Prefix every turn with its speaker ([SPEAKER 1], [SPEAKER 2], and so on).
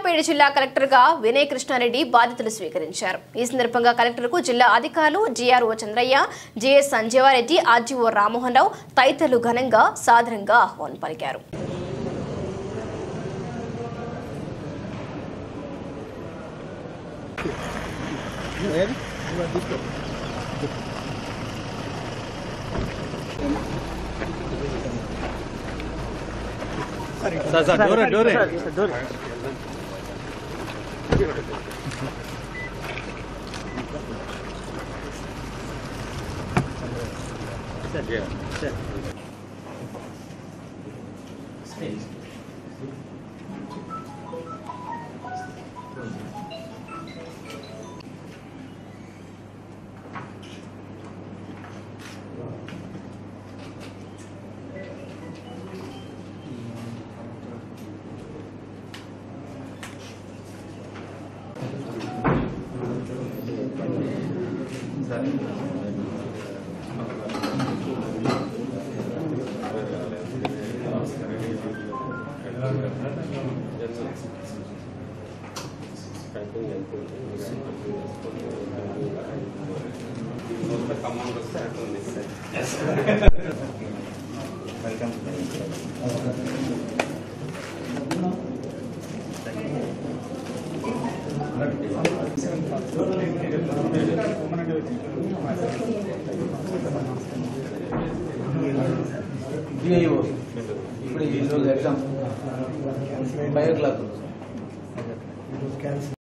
[SPEAKER 1] సూర్యాపేట జిల్లా కలెక్టర్గా వినయ్ కృష్ణారెడ్డి బాధ్యతలు స్వీకరించారు ఈ సందర్భంగా కలెక్టర్కు జిల్లా అధికారులు GRO Chandrayya JS Sanjeevareddy RGO Rammohan Rao తదితరులు ఘనంగా సాదరంగా ఆహ్వానం పలికారు
[SPEAKER 2] సార్ సార్ డోరే డోరే
[SPEAKER 3] డిఐఓ ఇప్పుడు ఈరోజు ఎగ్జామ్ ఫైవ్ ఓ క్లాక్